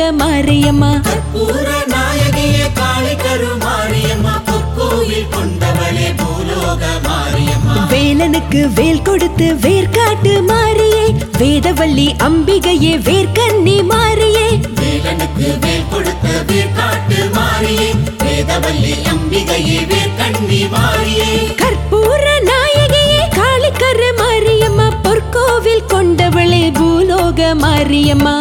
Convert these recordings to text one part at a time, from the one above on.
மாரியம்மா கற்பூர நாயகியே காளி கருமாரியம்மா பொற்கோவில் கொண்டவளே பூலோக மாரியம்மா வேலனுக்கு வேல் கொடுத்து வேர்காட்டு மாறியே வேதவல்லி அம்பிகையே வேர்க்கன்னி மாறியே வேலனுக்கு வேல் கொடுத்த வேற்காட்டு மாரியே வேதவல்லி அம்பிகையே வேற்கண்ணி மாரியே கற்பூர நாயகியே காளிக்கரு மாரியம்மா பொற்கோவில் கொண்டவளே பூலோக மாரியம்மா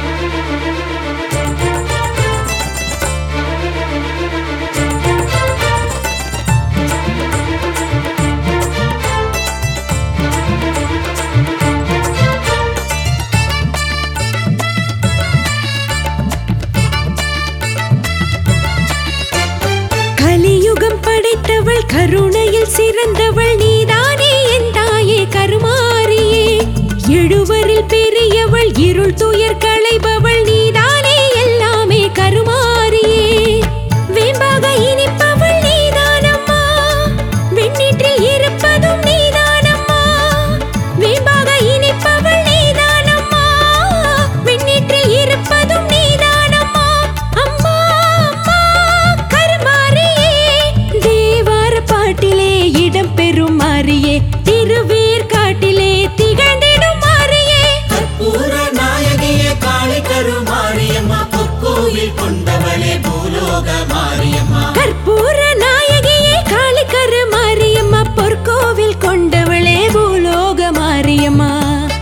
கலியுகம் படைத்தவள் கருணையில் சிறந்தவள் நீதானே என் தாயே கருமாரியே எழுவரில் பெரியவள் இருள் துயர் களைபவள் நீதானே எல்லாமே கருமாரியே வேம்பாக இனிப்பவள் நீதானம்மா வெண்ணீற்றில் இருப்பதும் நீதானம்மா வேம்பாக இனிப்பவள் நீதானம்மா வெண்ணீற்றில் இருப்பதும் நீதானம்மா அம்மா அம்மா கருமாரியே தேவார பாட்டிலே இடம் பெறும் மாறியே திருவேற்காட்டிலே திகழ்ந்திடும் மாறியே கற்பூர நாயகியே காளி கருமாரியம்மா பொற்கோவில் கொண்டவளே பூலோக மாரியம்மா கற்பூர நாயகியே காளிக்கரு மாரியம்மா பொற்கோவில் கொண்டவளே பூலோக மாரியம்மா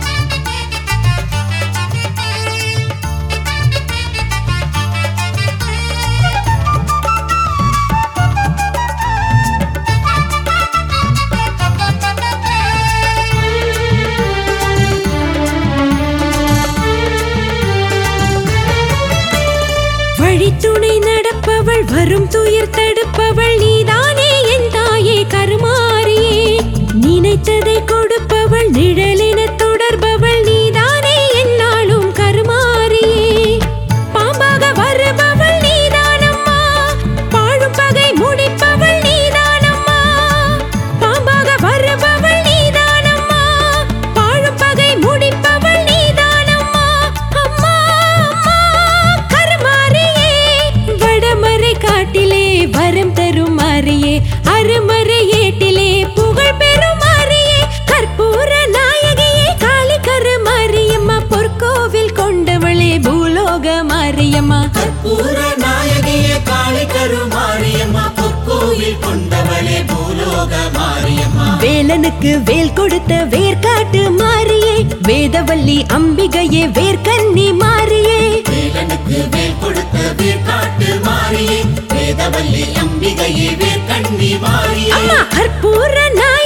வழித்துணை நடப்பவள் வரும் துயர் தடுப்பவள் நீதானே என் தாயே கருமாரியே நினைத்ததை கொடுப்பவள் நிழலின தொடர்பவள் நீதானே என்னாலும் கருமாரியே பாம்பாக வருபவள் நீதானம்மா பாழும் பகை முடிப்பவள் நீதானம்மா பாம்பாக வருபவள் நீதானம்மா பாழும் பகை முடிப்பவள் நீதானம்மா அம்மா அம்மா கருமாரியே வடமறை காட்டிலே வரம் தரும் மாறியே அருமறை ஏட்டிலே புகழ் பெறும் மாறியே கற்பூர நாயகியே காளி கருமாரியம்மா பொற்கோவில் கொண்டவளே பூலோக மாரியம்மா கற்பூர நாயகியே காளி கருமாரியம்மா பொற்கோவில் கொண்டவளே பூலோக மாரியம்மா வேலனுக்கு வேல் கொடுத்த வேர்காட்டு மாறியே வேதவல்லி அம்பிகையே வேர்க்கன்னி மாறியே வேலனுக்கு வேல் கொடுத்த வேற்காட்டு மாரியே வேதவல்லி அம்பிகையே வேற்கண்ணி மாரியே அம்மா கற்பூர நாயகியே